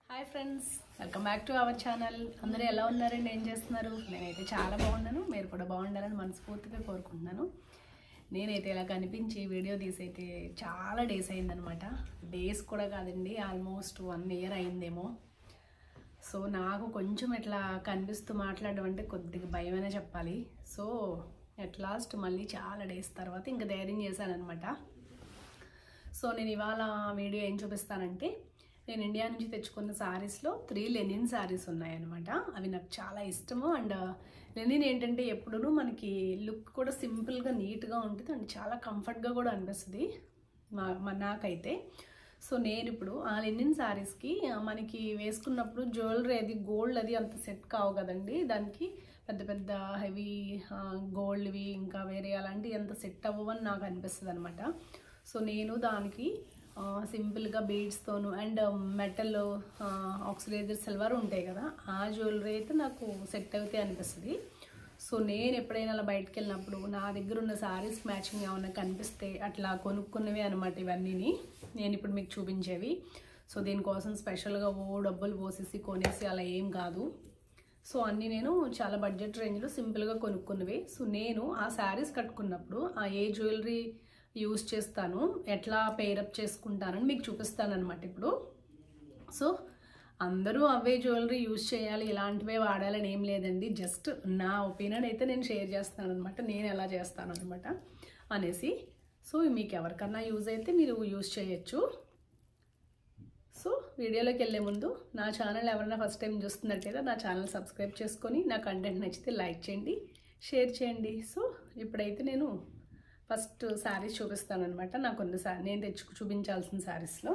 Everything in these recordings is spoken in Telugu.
Hi friends welcome back to our channel అందరూ ఎలా ఉన్నారండి ఏం చేస్తున్నారు నేనైతే చాలా బాగున్నాను మీరు కూడా బాగుండాలని మనస్ఫూర్తిగా కోరుకుంటున్నాను నేనైతే ఇలా కనిపించి వీడియో తీసైతే చాలా డేస్ అయిందనమాట డేస్ కూడా కాదండి ఆల్మోస్ట్ వన్ ఇయర్ అయిందేమో సో నాకు కొంచెం ఇట్లా కనిపిస్తూ మాట్లాడడం అంటే కొద్దిగా భయమైనా చెప్పాలి సో అట్ లాస్ట్ మళ్ళీ చాలా డేస్ తర్వాత ఇంకా ధైర్యం చేశానమాట సో నేను ఇవాళ వీడియో ఏం చూపిస్తానంటే నేను ఇండియా నుంచి తెచ్చుకున్న శారీస్లో త్రీ లెనిన్ శారీస్ ఉన్నాయన్నమాట అవి నాకు చాలా ఇష్టము అండ్ లెనిన్ ఏంటంటే ఎప్పుడూ మనకి లుక్ కూడా సింపుల్గా నీట్గా ఉంటుంది అండ్ చాలా కంఫర్ట్గా కూడా అనిపిస్తుంది మా మా- నాకైతే సో నేను ఇప్పుడు ఆ లెనిన్ శారీస్కి మనకి వేసుకున్నప్పుడు జ్యువెలరీ అది గోల్డ్ అది అంత సెట్ కావు కదండి దానికి పెద్ద పెద్ద హెవీ గోల్డ్వి ఇంకా వేరే అలాంటివి అంత సెట్ అవ్వవని నాకు అనిపిస్తుంది అనమాట సో నేను దానికి సింపుల్గా బీడ్స్తోను అండ్ మెటల్ ఆక్సిడైజర్ సిల్వర్ ఉంటాయి కదా ఆ జ్యువెలరీ అయితే నాకు సెట్ అవుతాయి అనిపిస్తుంది సో నేను ఎప్పుడైనా అలా బయటకు వెళ్ళినప్పుడు నా దగ్గర ఉన్న శారీస్ మ్యాచింగ్ ఏమైనా కనిపిస్తే అట్లా కొనుక్కున్నవి అనమాట ఇవన్నీని నేను ఇప్పుడు మీకు చూపించేవి సో దీనికోసం స్పెషల్గా ఓ డబ్బులు పోసేసి కొనేసి అలా ఏం కాదు సో అన్నీ నేను చాలా బడ్జెట్ రేంజ్లో సింపుల్గా కొనుక్కున్నవి సో నేను ఆ శారీస్ కట్టుకున్నప్పుడు ఆ ఏ జ్యువెలరీ యూస్ చేస్తాను ఎట్లా పేరప్ చేసుకుంటానని మీకు చూపిస్తాను అనమాట ఇప్పుడు సో అందరూ అవే జ్యువెలరీ యూజ్ చేయాలి ఇలాంటివే వాడాలని ఏం లేదండి జస్ట్ నా ఒపీనియన్ అయితే నేను షేర్ చేస్తాను అనమాట నేను ఎలా చేస్తాను అనమాట అనేసి సో మీకు ఎవరికన్నా యూజ్ అయితే మీరు యూజ్ చేయొచ్చు సో వీడియోలోకి వెళ్ళే ముందు నా ఛానల్ ఎవరైనా ఫస్ట్ టైం చూస్తున్నట్టయితే నా ఛానల్ సబ్స్క్రైబ్ చేసుకొని నా కంటెంట్ నచ్చితే లైక్ చేయండి షేర్ చేయండి సో ఇప్పుడైతే నేను ఫస్ట్ శారీస్ చూపిస్తాను అనమాట నాకు కొన్ని శా నేను తెచ్చుకు చూపించాల్సిన శారీస్లో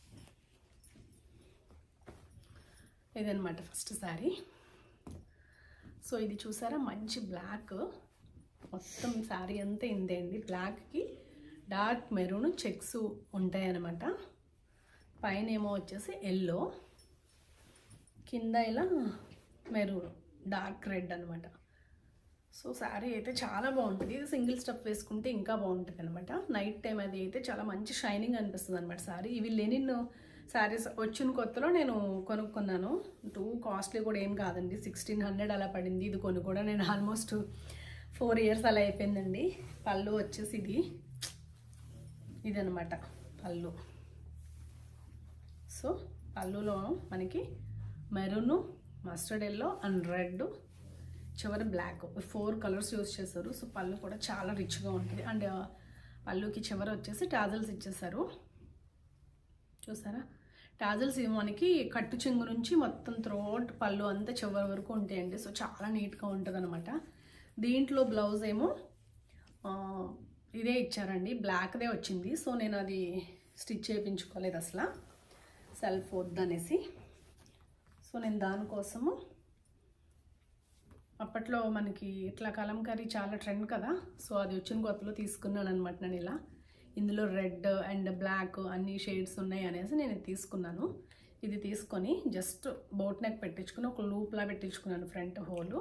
ఇదనమాట ఫస్ట్ శారీ సో ఇది చూసారా మంచి బ్లాక్ మొత్తం శారీ అంతా ఇందే అండి బ్లాక్కి డార్క్ మెరూన్ చెక్స్ ఉంటాయి అన్నమాట పైన ఏమో వచ్చేసి ఎల్లో కింద ఇలా మెరూన్ డార్క్ రెడ్ అనమాట సో శారీ అయితే చాలా బాగుంటుంది ఇది సింగిల్ స్టెప్ వేసుకుంటే ఇంకా బాగుంటుంది అనమాట నైట్ టైం అది అయితే చాలా మంచి షైనింగ్ అనిపిస్తుంది అనమాట శారీ ఇవి లెనిన్ శారీస్ వచ్చిన కొత్తలో నేను కొనుక్కున్నాను టూ కాస్ట్లీ కూడా ఏం కాదండి సిక్స్టీన్ హండ్రెడ్ అలా పడింది ఇది కొని కూడా నేను ఆల్మోస్ట్ ఫోర్ ఇయర్స్ అలా అయిపోయిందండి పళ్ళు వచ్చేసి ఇది ఇదనమాట పళ్ళు సో పళ్ళులో మనకి maroon mustard yellow and red చివరి బ్లాక్ ఫోర్ కలర్స్ యూస్ చేశారు సో పళ్ళు కూడా చాలా రిచ్గా ఉంటుంది అండ్ పళ్ళుకి చివర వచ్చేసి టాజల్స్ ఇచ్చేసారు చూసారా టాజల్స్ ఇవి మనకి కట్టు చెంగు నుంచి మొత్తం త్రోట్ పళ్ళు అంతా చివరి వరకు ఉంటాయండి సో చాలా నీట్గా ఉంటుంది అనమాట దీంట్లో బ్లౌజ్ ఏమో ఆ, ఇదే ఇచ్చారండి బ్లాక్దే వచ్చింది సో నేను అది స్టిచ్ చేయించుకోలేదు అసలు సెల్ఫ్ వద్దనేసి సో నేను దానికోసము అప్పట్లో మనకి ఇట్లా కలంకారీ చాలా ట్రెండ్ కదా సో అది వచ్చిన కొత్తలో తీసుకున్నాను అనమాట నేను ఇలా ఇందులో రెడ్ అండ్ బ్లాక్ అన్ని షేడ్స్ ఉన్నాయి అనేసి నేను ఇది తీసుకున్నాను ఇది తీసుకొని జస్ట్ బోట్ నెక్ పెట్టించుకుని ఒక లూప్లా పెట్టించుకున్నాను ఫ్రంట్ హోలు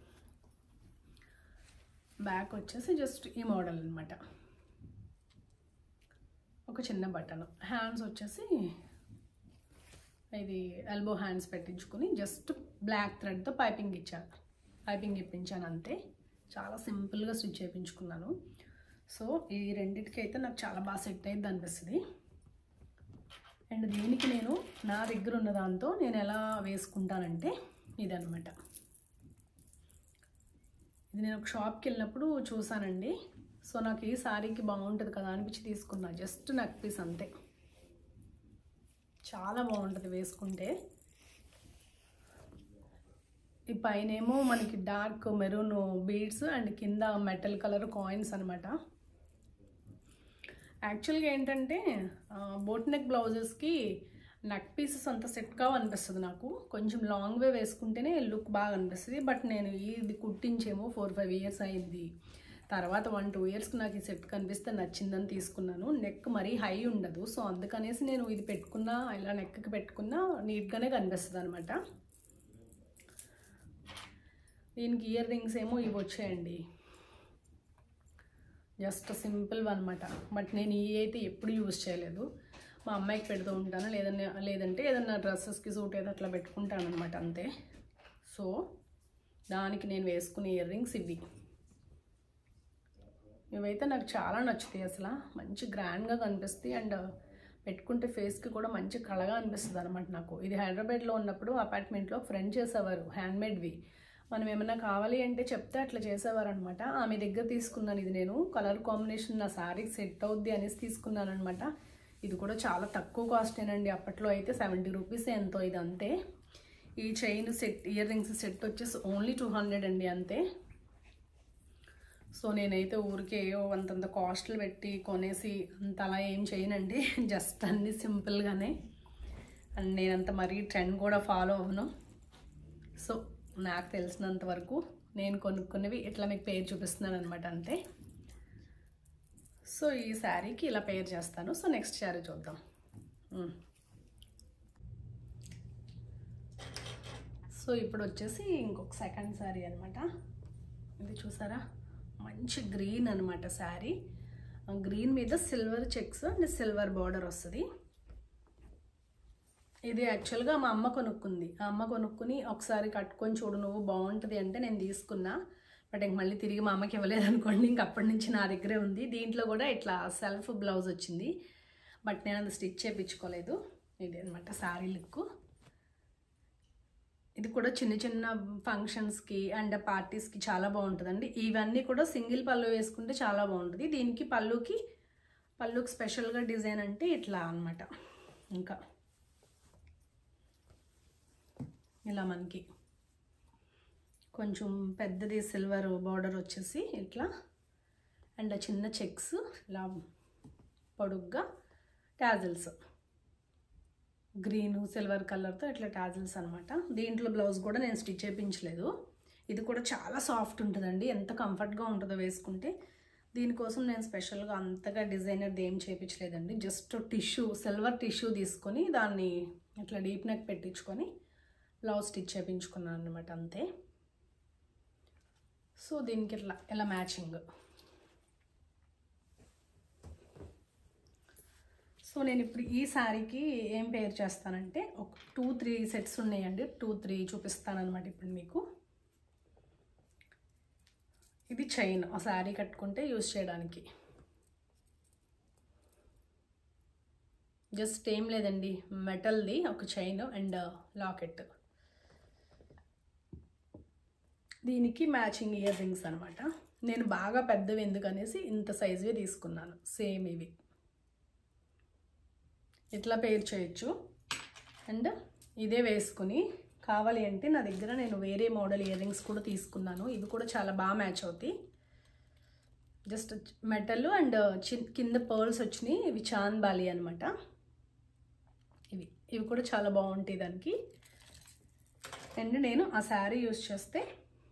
బ్యాక్ వచ్చేసి జస్ట్ ఈ మోడల్ అనమాట ఒక చిన్న బటన్ హ్యాండ్స్ వచ్చేసి ఇది ఎల్బో హ్యాండ్స్ పెట్టించుకుని జస్ట్ బ్లాక్ థ్రెడ్తో పైపింగ్ ఇచ్చాను పైపింగ్ ఇప్పించాను అంతే చాలా సింపుల్గా స్టిచ్ చేయించుకున్నాను సో ఈ రెండింటికైతే నాకు చాలా బాగా సెట్ అయింది అనిపిస్తుంది అండ్ దీనికి నేను నా దగ్గర ఉన్న దాంతో నేను ఎలా వేసుకుంటానంటే ఇదనమాట ఇది నేను ఒక షాప్కి వెళ్ళినప్పుడు చూసానండి సో నాకు ఈ సారీకి బాగుంటుంది కదా అనిపించి తీసుకున్నా జస్ట్ నెక్ పీస్ అంతే చాలా బాగుంటుంది వేసుకుంటే ఈ పైనేమో మనకి డార్క్ మెరూన్ బీడ్స్ అండ్ కింద మెటల్ కలర్ కాయిన్స్ అనమాట యాక్చువల్గా ఏంటంటే బోట్ నెక్ బ్లౌజెస్కి నెక్ పీసెస్ అంత సెట్ కావు అనిపిస్తుంది నాకు కొంచెం లాంగ్ వే వేసుకుంటేనే లుక్ బాగా అనిపిస్తుంది బట్ నేను ఇది కుట్టించేమో ఫోర్ ఫైవ్ ఇయర్స్ అయింది తర్వాత వన్ టూ ఇయర్స్కి నాకు ఈ సెట్ కనిపిస్తే నచ్చిందని తీసుకున్నాను నెక్ మరీ హై ఉండదు సో అందుకనేసి నేను ఇది పెట్టుకున్నా ఇలా నెక్కి పెట్టుకున్నా నీట్గానే కనిపిస్తుంది అనమాట దీనికి ఇయర్ రింగ్స్ ఏమో ఇవి వచ్చాయండి జస్ట్ సింపుల్ అనమాట బట్ నేను ఈ అయితే ఎప్పుడు యూజ్ చేయలేదు మా అమ్మాయికి పెడుతూ ఉంటాను లేదన్నా లేదంటే ఏదన్నా డ్రెస్సెస్కి సూట్ అయితే అట్లా పెట్టుకుంటాను అనమాట అంతే సో దానికి నేను వేసుకునే ఇయర్ రింగ్స్ ఇవి ఇవైతే నాకు చాలా నచ్చుతాయి అసలు మంచి గ్రాండ్గా కనిపిస్తాయి అండ్ పెట్టుకుంటే ఫేస్కి కూడా మంచి కళగా అనిపిస్తుంది అనమాట నాకు ఇది హైదరాబాద్లో ఉన్నప్పుడు అపార్ట్మెంట్లో ఫ్రెండ్ చేసేవారు హ్యాండ్మేడ్వి మనం ఏమైనా కావాలి అంటే చెప్తే అట్లా చేసేవారు అనమాట ఆమె దగ్గర తీసుకున్నాను ఇది నేను కలర్ కాంబినేషన్ నా శారీకి సెట్ అవుద్ది అనేసి తీసుకున్నాను అనమాట ఇది కూడా చాలా తక్కువ కాస్టేనండి అప్పట్లో అయితే సెవెంటీ రూపీస్ ఎంతో ఇది అంతే ఈ chain set earrings set వచ్చేసి ఓన్లీ టూ హండ్రెడ్ అండి అంతే సో నేనైతే ఊరికే ఏవో అంతంత కాస్ట్లు పెట్టి కొనేసి అంత అలా ఏం చేయనండి జస్ట్ అన్ని సింపుల్గానే అండ్ నేనంత మరీ ట్రెండ్ కూడా ఫాలో అవ్వను సో నాకు తెలిసినంత వరకు నేను కొనుక్కున్నవి ఇట్లా మీకు పేరు చూపిస్తున్నాను అనమాట అంతే సో ఈ శారీకి ఇలా పేరు చేస్తాను సో నెక్స్ట్ శారీ చూద్దాం మ్. సో ఇప్పుడు వచ్చేసి ఇంకొక సెకండ్ శారీ అనమాట ఇది చూసారా మంచి గ్రీన్ అనమాట శారీ గ్రీన్ మీద silver checks and silver border వస్తుంది ఇది యాక్చువల్గా మా అమ్మ కొనుక్కుంది ఆ అమ్మ కొనుక్కుని ఒకసారి కట్టుకొని చూడు నువ్వు బాగుంటుంది అంటే నేను తీసుకున్నా బట్ ఇంక మళ్ళీ తిరిగి మా అమ్మకి ఇవ్వలేదు అనుకోండి ఇంక అప్పటి నుంచి నా దగ్గరే ఉంది దీంట్లో కూడా ఇట్లా సెల్ఫ్ బ్లౌజ్ వచ్చింది బట్ నేను అది స్టిచ్ చేయించుకోలేదు ఇది అనమాట శారీ లుక్ ఇది కూడా చిన్న చిన్న ఫంక్షన్స్కి అండ్ పార్టీస్కి చాలా బాగుంటుందండి ఇవన్నీ కూడా సింగిల్ పళ్ళు వేసుకుంటే చాలా బాగుంటుంది దీనికి పళ్ళుకి పళ్ళుకి స్పెషల్గా డిజైన్ అంటే ఇట్లా అన్నమాట ఇంకా ఇలా మనకి కొంచెం పెద్దది సిల్వర్ బార్డర్ వచ్చేసి ఇట్లా అండ్ చిన్న చెక్స్ ఇలా పొడుగ్గా టాజిల్స్ గ్రీన్ సిల్వర్ కలర్తో ఇట్లా టాజిల్స్ అనమాట దీంట్లో బ్లౌజ్ కూడా నేను స్టిచ్ చేయించలేదు ఇది కూడా చాలా సాఫ్ట్ ఉంటుందండి ఎంత కంఫర్ట్గా ఉంటుందో వేసుకుంటే దీనికోసం నేను స్పెషల్గా అంతగా డిజైనర్ ఏం చేయించలేదండి జస్ట్ టిష్యూ సిల్వర్ టిష్యూ తీసుకొని దాన్ని ఇట్లా డీప్ నెక్ పెట్టించుకొని బ్లౌజ్ స్టిచ్ చేయించుకున్నాను అనమాట అంతే సో దీనికి ఇట్లా ఇలా మ్యాచింగ్ సో నేను ఇప్పుడు ఈ శారీకి ఏం పేర్ చేస్తానంటే ఒక టూ త్రీ సెట్స్ ఉన్నాయండి టూ త్రీ చూపిస్తాను అనమాట ఇప్పుడు మీకు ఇది చైన్ ఆ శారీ కట్టుకుంటే యూజ్ చేయడానికి జస్ట్ ఏం లేదండి మెటల్ది ఒక చైన్ అండ్ లాకెట్ దీనికి మ్యాచింగ్ ఇయర్ రింగ్స్ అనమాట నేను బాగా పెద్దవి ఎందుకనేసి ఇంత సైజువే తీసుకున్నాను సేమ్ ఇవి ఇట్లా పేర్ చేయొచ్చు అండ్ ఇదే వేసుకుని కావాలి అంటే నా దగ్గర నేను వేరే మోడల్ ఇయర్ రింగ్స్ కూడా తీసుకున్నాను ఇవి కూడా చాలా బాగా మ్యాచ్ అవుతాయి జస్ట్ మెటల్ అండ్ చిన్ కింద పర్ల్స్ వచ్చినాయి ఇవి చాన్ బాలి అనమాట ఇవి ఇవి కూడా చాలా బాగుంటాయి దానికి అండ్ నేను ఆ శారీ యూస్ చేస్తే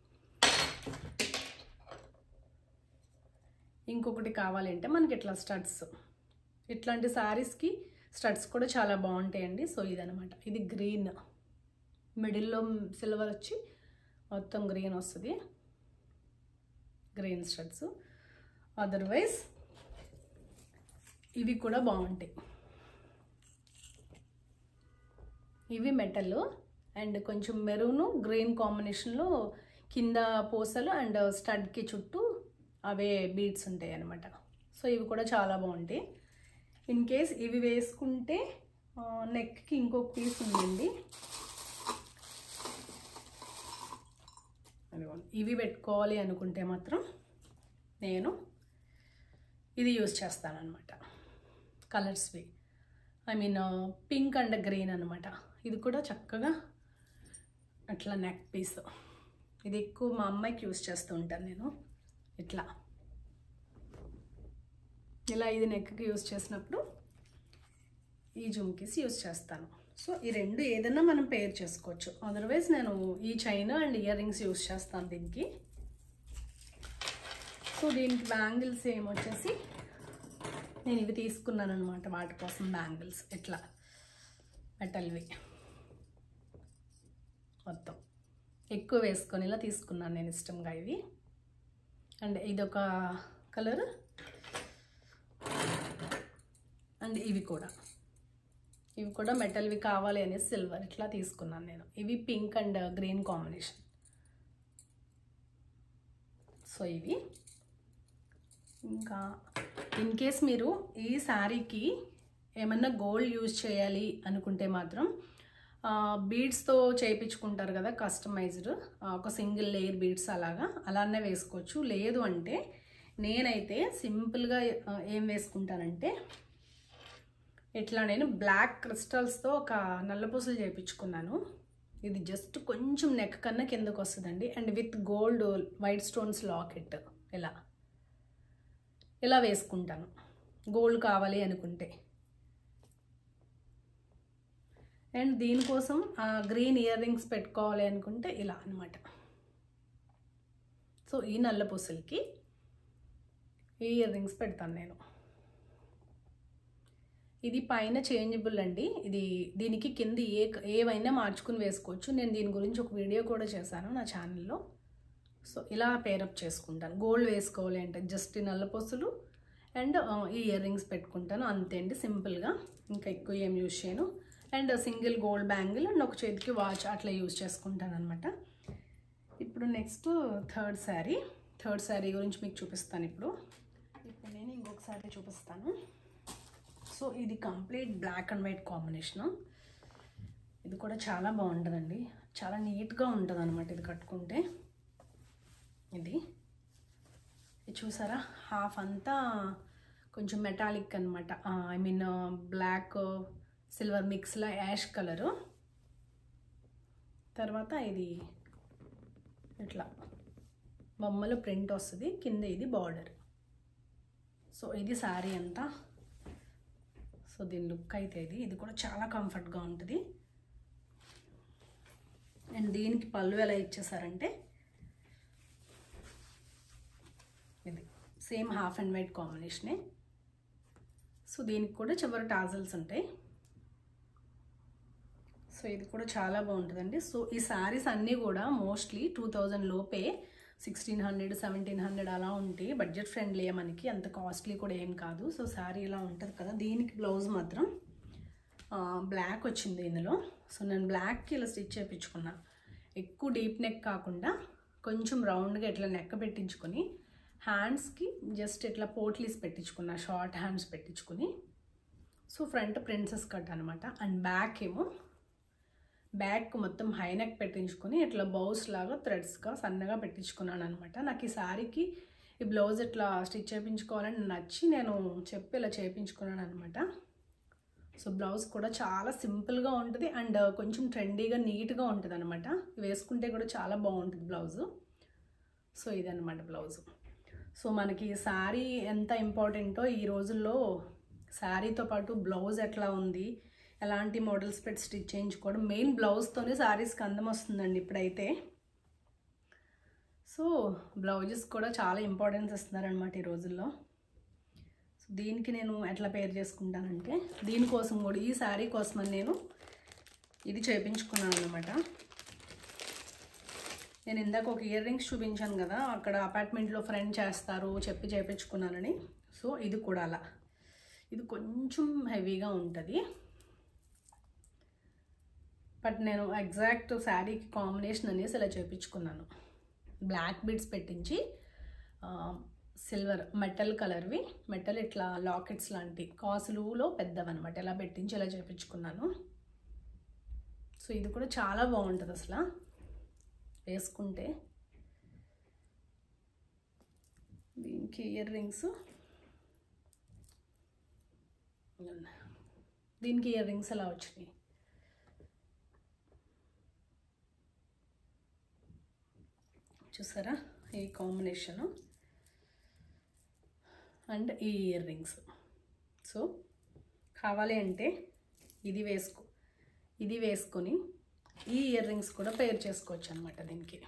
ఇంకొకటి కావాలి అంటే మనకి ఇట్లా స్టడ్స్ ఇట్లాంటి శారీస్కి స్టడ్స్ కూడా చాలా బాగుంటాయండి సో ఇదనమాట ఇది గ్రీన్ మిడిల్లో సిల్వర్ వచ్చి మొత్తం గ్రీన్ వస్తుంది గ్రీన్ స్టడ్స్ అదర్వైజ్ ఇవి కూడా బాగుంటాయి ఇవి మెటల్ అండ్ కొంచెం మెరూను గ్రీన్ కాంబినేషన్లో కింద పూసలు అండ్ స్టడ్కి చుట్టూ అవే బీడ్స్ ఉంటాయి అన్నమాట సో ఇవి కూడా చాలా బాగుంటాయి ఇన్ కేస్ ఇవి వేసుకుంటే నెక్కి ఇంకొక పీస్ ఉందండి అదిగోండి ఇవి పెట్టుకోవాలి అనుకుంటే మాత్రం నేను ఇది యూజ్ చేస్తానన్నమాట కలర్స్వి I mean pink and green అనమాట ఇది కూడా చక్కగా అట్లా నెక్ పీస్ ఇది ఎక్కువ మా అమ్మాయికి యూజ్ చేస్తూ ఉంటాను నేను ఇట్లా ఇలా ఇది నెక్కి యూజ్ చేసినప్పుడు ఈ జుమ్కీస్ యూజ్ చేస్తాను సో ఈ రెండు ఏదైనా మనం పేర్ చేసుకోవచ్చు అదర్వైజ్ నేను ఈ chain and earrings use చేస్తాను దీనికి సో దీనికి బ్యాంగిల్స్ ఏమొచ్చేసి నేను ఇవి తీసుకున్నాను అనమాట వాటి కోసం బ్యాంగిల్స్ ఇట్లా మెటల్వి మొత్తం ఎక్కువ వేసుకొని ఇలా తీసుకున్నాను నేను ఇష్టంగా ఇవి అండ్ ఇదొక కలర్ అండ్ ఇవి కూడా ఇవి కూడా మెటల్వి కావాలి అనేసి సిల్వర్ ఇట్లా తీసుకున్నాను నేను ఇవి pink and green combination so ఇవి ఇంకా ఇన్ కేస్ మీరు ఈ శారీకి ఏమన్నా గోల్డ్ యూజ్ చేయాలి అనుకుంటే మాత్రం బీడ్స్తో చేయించుకుంటారు కదా కస్టమైజ్డ్ ఒక సింగిల్ లేయర్ బీడ్స్ అలాగా అలానే వేసుకోవచ్చు లేదు అంటే నేనైతే సింపుల్గా ఆ, ఏం వేసుకుంటానంటే ఇట్లా నేను బ్లాక్ క్రిస్టల్స్తో ఒక నల్లపూసలు చేయించుకున్నాను ఇది జస్ట్ కొంచెం నెక్ కన్నా కిందకు వస్తుందండి and with gold white stones locket ఇలా ఇలా వేసుకుంటాను గోల్డ్ కావాలి అనుకుంటే అండ్ దీనికోసం గ్రీన్ ఇయర్ రింగ్స్ పెట్టుకోవాలి అనుకుంటే ఇలా అనమాట సో ఈ నల్ల పూసలకి ఈ ఇయర్ రింగ్స్ పెడతాను నేను ఇది పైన చేంజబుల్ అండి ఇది దీనికి కింద ఏ ఏవైనా మార్చుకుని వేసుకోవచ్చు నేను దీని గురించి ఒక వీడియో కూడా చేశాను నా ఛానల్లో సో ఇలా పేరప్ చేసుకుంటాను గోల్డ్ వేసుకోవాలి అంటే జస్ట్ ఈ నల్లపొసులు అండ్ ఈ ఇయర్ రింగ్స్ పెట్టుకుంటాను అంతే అండి సింపుల్గా ఇంకా ఎక్కువ ఏం యూజ్ చేయను and single gold bangle and ఒక చేతికి వాచ్ అట్లా యూజ్ చేసుకుంటాను అనమాట ఇప్పుడు next third sari third sari గురించి మీకు చూపిస్తాను ఇప్పుడు ఇప్పుడు నేను ఇంకొక శారీ చూపిస్తాను సో ఇది complete black and white combination ఇది కూడా చాలా బాగుంటుందండి చాలా నీట్గా ఉంటుంది అనమాట ఇది కట్టుకుంటే ఇది ఇది చూసారా హాఫ్ అంతా కొంచెం మెటాలిక్ అనమాట ఐ మీన్ బ్లాక్ సిల్వర్ మిక్స్లో యాష్ కలరు తర్వాత ఇది ఇట్లా బొమ్మలో ప్రింట్ వస్తుంది కింద ఇది బార్డర్ సో ఇది శారీ అంతా సో దీని లుక్ అయితే ఇది ఇది కూడా చాలా కంఫర్ట్గా ఉంటుంది అండ్ దీనికి పళ్ళు ఎలా ఇచ్చేసారంటే ఇది సేమ్ హాఫ్ అండ్ వైట్ కాంబినేషనే సో దీనికి కూడా చివరి టాజల్స్ ఉంటాయి సో ఇది కూడా చాలా బాగుంటుందండి సో ఈ శారీస్ అన్నీ కూడా మోస్ట్లీ టూ థౌజండ్ లోపే సిక్స్టీన్ హండ్రెడ్ సెవెంటీన్ హండ్రెడ్ అలా ఉంటాయి బడ్జెట్ ఫ్రెండ్లీ మనకి అంత కాస్ట్లీ కూడా ఏం కాదు సో శారీ ఇలా ఉంటుంది కదా దీనికి బ్లౌజ్ మాత్రం బ్లాక్ వచ్చింది ఇందులో సో నేను బ్లాక్కి ఇలా స్టిచ్ చేయించుకున్నా ఎక్కువ డీప్ నెక్ కాకుండా కొంచెం రౌండ్గా ఇట్లా నెక్క పెట్టించుకొని హ్యాండ్స్కి జస్ట్ ఇట్లా పోట్లీస్ పెట్టించుకున్నా షార్ట్ హ్యాండ్స్ పెట్టించుకుని సో ఫ్రంట్ ప్రిన్సెస్ కట్ అనమాట అండ్ బ్యాక్ ఏమో బ్యాక్ మొత్తం హై నెక్ పెట్టించుకొని ఇట్లా బౌస్ లాగా థ్రెడ్స్గా సన్నగా పెట్టించుకున్నాను అనమాట నాకు ఈ శారీకి ఈ బ్లౌజ్ ఇట్లా స్టిచ్ చేయించుకోవాలని నచ్చి నేను చెప్పి ఇలా చేయించుకున్నాను అనమాట సో బ్లౌజ్ కూడా చాలా సింపుల్గా ఉంటుంది అండ్ కొంచెం ట్రెండీగా నీట్గా ఉంటుంది అనమాట వేసుకుంటే కూడా చాలా బాగుంటుంది బ్లౌజు సో ఇదన్నమాట బ్లౌజు సో మనకి శారీ ఎంత ఇంపార్టెంటో ఈ రోజుల్లో శారీతో పాటు బ్లౌజ్ ఎట్లా ఉంది ఎలాంటి మోడల్స్ పెట్టి స్టిచ్ చేయించుకోవడం మెయిన్ బ్లౌజ్తోనే శారీస్కి అందం వస్తుందండి ఇప్పుడైతే సో బ్లౌజెస్ కూడా చాలా ఇంపార్టెన్స్ ఇస్తున్నారనమాట ఈ రోజుల్లో సో దీనికి నేను ఎట్లా పేర్ చేసుకుంటానంటే దీనికోసం కూడా ఈ శారీ కోసమని నేను ఇది చేయించుకున్నాను అనమాట నేను ఇందాక ఒక ఇయర్ రింగ్స్ చూపించాను కదా అక్కడ అపార్ట్మెంట్లో ఫ్రెండ్ చేస్తారు చెప్పి చేయించుకున్నానని సో ఇది కూడా అలా ఇది కొంచెం హెవీగా ఉంటుంది బట్ నేను ఎగ్జాక్ట్ శారీకి కాంబినేషన్ అనేసి ఇలా చేయించుకున్నాను బ్లాక్ బీడ్స్ పెట్టించి సిల్వర్ మెటల్ కలర్వి మెటల్ ఇట్లా లాకెట్స్ లాంటి కాసులులో పెద్దవన్నమాట ఇలా పెట్టించి ఇలా చేయించుకున్నాను సో ఇది కూడా చాలా బాగుంటుంది అసలు వేసుకుంటే దీనికి ఇయర్ రింగ్స్ దీనికి ఇయర్ రింగ్స్ ఎలా వచ్చినాయి చూసారా ఈ కాంబినేషను అండ్ ఈ ఇయర్ రింగ్స్ సో కావాలి అంటే ఇది వేసుకో ఇది వేసుకొని ఈ ఇయర్ రింగ్స్ కూడా పేర్ చేసుకోవచ్చు అనమాట దీనికి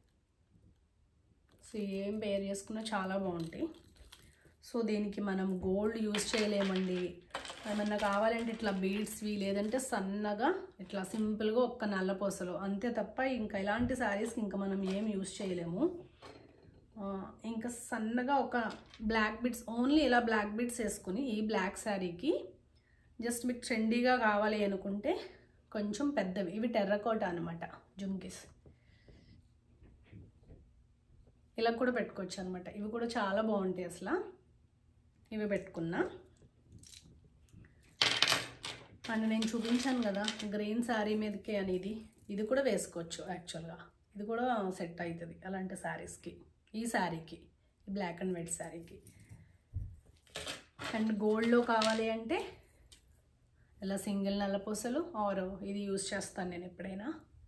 సో ఏం పేర్ చేసుకున్నా చాలా బాగుంటాయి సో దీనికి మనం గోల్డ్ యూజ్ చేయలేమండి ఏమన్నా కావాలంటే ఇట్లా బీడ్స్వి లేదంటే సన్నగా ఇట్లా సింపుల్గా ఒక్క నల్ల పూసలు అంతే తప్ప ఇంకా ఇలాంటి శారీస్కి ఇంకా మనం ఏం యూజ్ చేయలేము ఆ, ఇంకా సన్నగా ఒక బ్లాక్ బిడ్స్ ఓన్లీ ఇలా బ్లాక్ బిడ్స్ వేసుకుని ఈ బ్లాక్ శారీకి జస్ట్ మీకు ట్రెండీగా కావాలి అనుకుంటే కొంచెం పెద్దవి ఇవి టెర్రకోట అనమాట జుమ్కీస్ ఇలా కూడా పెట్టుకోవచ్చు అనమాట ఇవి కూడా చాలా బాగుంటాయి అసలు ఇవి పెట్టుకున్నా అండ్ నేను చూపించాను కదా గ్రీన్ శారీ మీదకి అనేది ఇది కూడా వేసుకోవచ్చు యాక్చువల్గా ఇది కూడా సెట్ అవుతుంది అలాంటి శారీస్కి ఈ శారీకి ఈ బ్లాక్ అండ్ వైట్ శారీకి అండ్ గోల్డ్లో కావాలి అంటే ఇలా సింగిల్ నల్లపూసలు ఆర్ ఇది యూస్ చేస్తాను నేను ఎప్పుడైనా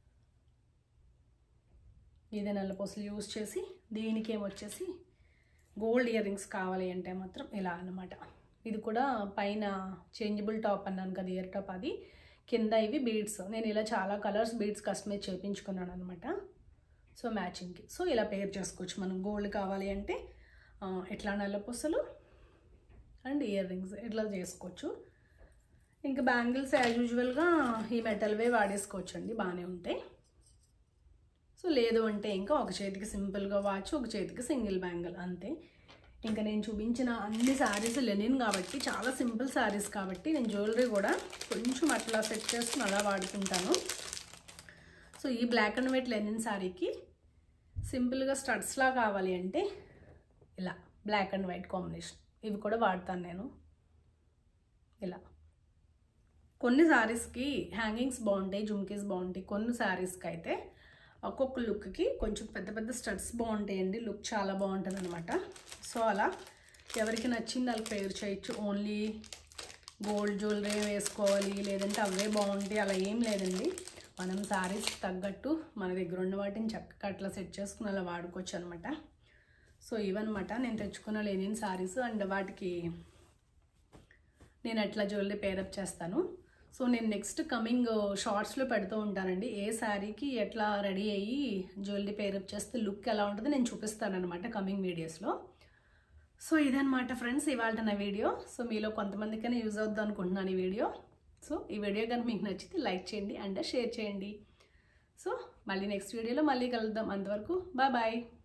ఇదే నల్లపూసలు యూస్ చేసి దీనికి ఏమొచ్చేసి గోల్డ్ ఇయర్ రింగ్స్ కావాలి అంటే మాత్రం ఇలా అన్నమాట ఇది కూడా పైన చేంజబుల్ టాప్ అన్నాను కదా ఇయర్ టాప్ అది కింద ఇవి బీడ్స్ నేను ఇలా చాలా కలర్స్ బీడ్స్ కస్టమైజ్ చేయించుకున్నాను అనమాట సో మ్యాచింగ్కి సో ఇలా పేర్ చేసుకోవచ్చు మనం గోల్డ్ కావాలి అంటే ఆ, ఇట్లా నల్లపూసలు అండ్ ఇయర్ రింగ్స్ ఇట్లా చేసుకోవచ్చు ఇంకా బ్యాంగిల్స్ యాజ్ యూజువల్గా ఈ మెటల్వే వాడేసుకోవచ్చు అండి బాగానే ఉంటాయి సో లేదు అంటే ఇంకా ఒక చేతికి సింపుల్గా వాచ్ ఒక చేతికి సింగిల్ బ్యాంగిల్ అంతే ఇంకా నేను చూపించిన అన్ని శారీస్ లెనిన్ కాబట్టి చాలా సింపుల్ శారీస్ కాబట్టి నేను జ్యువెలరీ కూడా కొంచెం అట్లా సెట్ చేసుకుని అలా వాడుకుంటాను సో ఈ బ్లాక్ అండ్ వైట్ లెనిన్ శారీకి సింపుల్గా స్టడ్స్లా కావాలి అంటే ఇలా బ్లాక్ అండ్ వైట్ కాంబినేషన్ ఇవి కూడా వాడతాను నేను ఇలా కొన్ని శారీస్కి హ్యాంగింగ్స్ బాగుంటాయి జుమ్కీస్ బాగుంటాయి కొన్ని శారీస్కి అయితే ఒక్కొక్క లుక్కి కొంచెం పెద్ద పెద్ద స్టడ్స్ బాగుంటాయండి లుక్ చాలా బాగుంటుంది అనమాట సో అలా ఎవరికి నచ్చింది వాళ్ళకి పేరు చేయొచ్చు ఓన్లీ గోల్డ్ జ్యువెలరీ వేసుకోవాలి లేదంటే అవే బాగుంటాయి అలా ఏం లేదండి మనం శారీస్ తగ్గట్టు మన దగ్గర ఉన్న వాటిని చక్కగా అట్లా సెట్ చేసుకుని అలా వాడుకోవచ్చు అనమాట సో ఇవన్నమాట నేను తెచ్చుకున్న లేని శారీస్ అండ్ వాటికి నేను అట్లా జ్యువెలరీ పేరప్ చేస్తాను సో నేను నెక్స్ట్ కమింగ్ షార్ట్స్లో పెడుతూ ఉంటానండి ఏ శారీకి ఎట్లా రెడీ అయ్యి జ్యువెలరీ పేరప్ చేస్తే లుక్ ఎలా ఉంటుందో నేను చూపిస్తాను అనమాట కమింగ్ వీడియోస్లో సో ఇదనమాట ఫ్రెండ్స్ ఇవాళ నా వీడియో సో మీలో కొంతమందికైనా యూజ్ అవుద్ది అనుకుంటున్నాను ఈ వీడియో సో ఈ వీడియో కనుక మీకు నచ్చితే లైక్ చేయండి అండ్ షేర్ చేయండి సో మళ్ళీ నెక్స్ట్ వీడియోలో మళ్ళీ కలుద్దాం అంతవరకు బాయ్ బాయ్